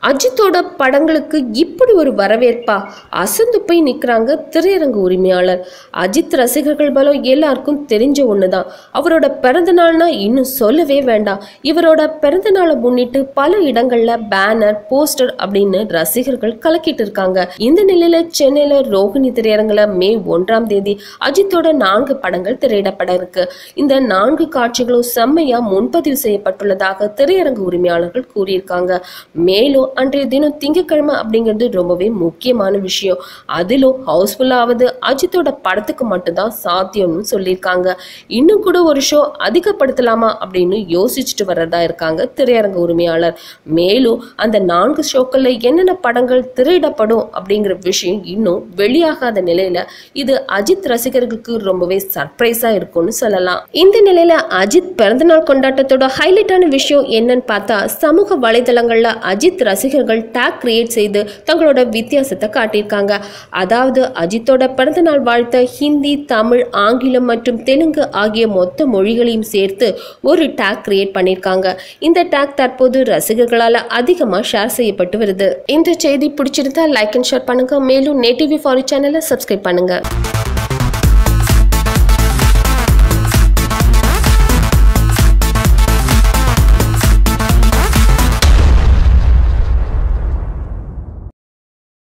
அஜித்தோட படங்களுக்கு இப்படி ஒரு வரவேற்பா அசந்து போய் நிற்கிறாங்க திரையரங்கு உரிமையாளர் அஜித் ரசிகர்கள் பலம் எல்லாருக்கும் தெரிஞ்ச ஒண்ணுதான் அவரோட பிறந்த நாள்னா இன்னும் சொல்லவே வேண்டாம் இவரோட பிறந்த நாளை முன்னிட்டு பல இடங்கள்ல பேனர் போஸ்டர் அப்படின்னு ரசிகர்கள் கலக்கிட்டு இருக்காங்க இந்த நிலையில சென்னையில ரோகிணி திரையரங்குல மே ஒன்றாம் தேதி அஜித்தோட நான்கு படங்கள் திரையிடப்பட இருக்கு இந்த நான்கு காட்சிகளும் செம்மையா முன்பதிவு செய்யப்பட்டுள்ளதாக திரையரங்கு உரிமையாளர்கள் கூறியிருக்காங்க மேலும் அன்றைய தினம் திங்கட்கிழமை அப்படிங்கிறது ரொம்பவே முக்கியமான விஷயம் அதிலும் ஹவுஸ்ஃபுல்லாவது அஜித்தோட படத்துக்கு மட்டும்தான் சாத்தியம்னு சொல்லியிருக்காங்க இன்னும் கூட ஒரு ஷோ அதிகப்படுத்தலாமா அப்படின்னு யோசிச்சுட்டு வர்றதா இருக்காங்க திரையரங்க உரிமையாளர் மேலும் அந்த நான்கு ஷோக்கள்ல என்னென்ன படங்கள் திரையிடப்படும் அப்படிங்கிற விஷயம் இன்னும் வெளியாகாத நிலையில இது அஜித் ரசிகர்களுக்கு ரொம்பவே சர்ப்ரைஸா இருக்கும்னு சொல்லலாம் இந்த நிலையில அஜித் பிறந்தநாள் கொண்டாட்டத்தோட ஹைலைட்டான விஷயம் என்னன்னு பார்த்தா சமூக வலைதளங்கள்ல அஜித் ரசிகர்கள் டேக் கிரியேட் செய்து தங்களோட வித்தியாசத்தை காட்டியிருக்காங்க அதாவது அஜித்தோட பிறந்தநாள் வாழ்த்த ஹிந்தி தமிழ் ஆங்கிலம் மற்றும் தெலுங்கு ஆகிய மொத்த மொழிகளையும் சேர்த்து ஒரு டேக் கிரியேட் பண்ணியிருக்காங்க இந்த டேக் தற்போது ரசிகர்களால் அதிகமாக ஷேர் செய்யப்பட்டு வருது இந்த செய்தி பிடிச்சிருந்தா லைக் அண்ட் ஷேர் பண்ணுங்க மேலும் நேட்டிவி ஃபாரி சேனலை சப்ஸ்கிரைப் பண்ணுங்க